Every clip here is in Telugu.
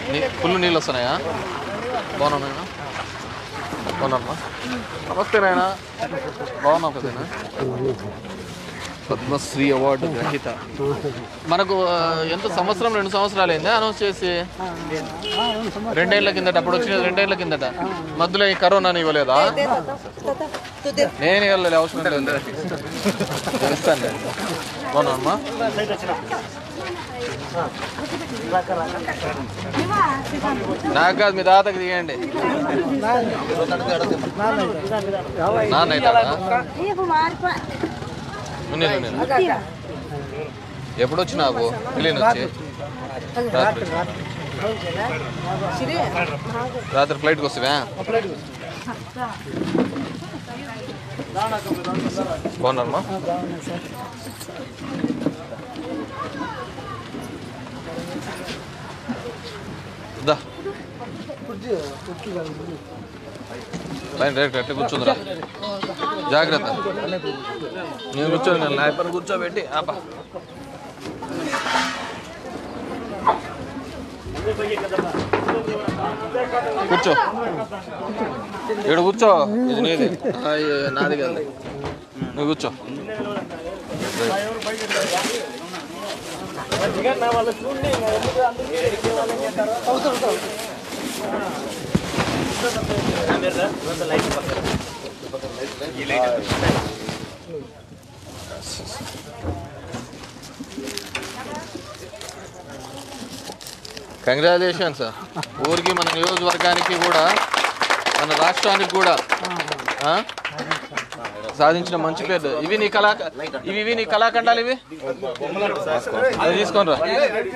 నీ- ఫుల్ నీళ్ళు వస్తున్నాయా బాగున్నా నాయన బాగున్నామ్మా నమస్తే నాయన బాగున్నావు కదేనా పద్మశ్రీ అవార్డు గ్రహీత మనకు ఆ, ఎంత సంవత్సరం రెండు సంవత్సరాలు అయిందా అనౌన్స్ చేసి రెండేళ్ల కిందట అప్పుడు వచ్చినది రెండేళ్ల కిందట మధ్యలో ఈ కరోనాని ఇవ్వలేదా నేను ఇవ్వలేదు అవసరం లేదు తెలుస్తాను బాగున్నామ్మా నాకు కాదు మీ తాతకి దిగండి నాన్న అవుతాడా? ఉన్నీళ్ళు, ఉన్నీళ్ళు. ఎప్పుడు వచ్చినావు తెలియని వచ్చి రాత్రి రాత్రి ఫ్లైట్కి వస్తావా బాగున్నారమ్మా దా పైన డైరెక్ట్ అట్లా కూర్చుందిరా జాగ్రత్త నేను కూర్చోని నేను నాయపని కూర్చోబెట్టి ఆపా కూర్చో ఇక్కడ కూర్చో ఇది నీది అయ్యో, నాది కాదు నువ్వు కూర్చో కంగ్రాచులేషన్స్ ఊరికి మన నియోజకవర్గానికి కూడా మన రాష్ట్రానికి కూడా ఆ? సాధించిన మంచి పేరు ఇవి నీ కళా ఇవి ఇవి నీ కళాఖండాలు ఇవి అది తీసుకొని రా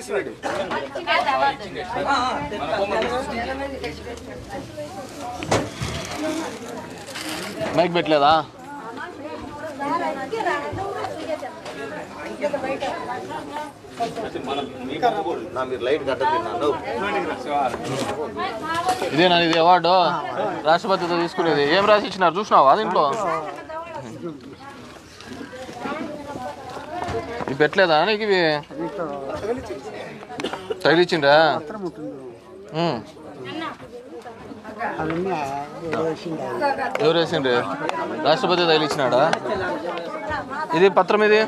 మైక్ పెట్టలేదా నా మీరు లైట్ కట్ట తిన్నాను ఇదేనా ఇది అవార్డు రాష్ట్రపతితో తీసుకునేది ఏం రాసి ఇచ్చినారు చూసినావా దీంట్లో ఇవి పెట్టలేదా నీకు ఇవి తగిలిచ్చిండ్రా ఉమ్. ఎవరు వేసిండ్రు రాష్ట్రపతి తగిలిచ్చినాడా ఇది పత్రం ఇది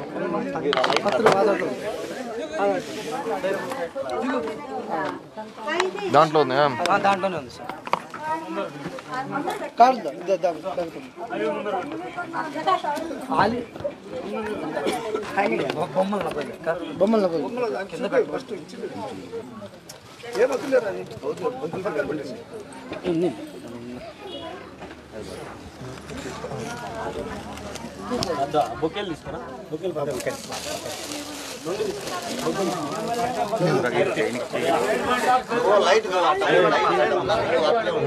దాంట్లో ఉంది దాంట్లోనే ఉంది సార్ బొమ్మలు బొమ్మలు కింద పెట్టు. లైట్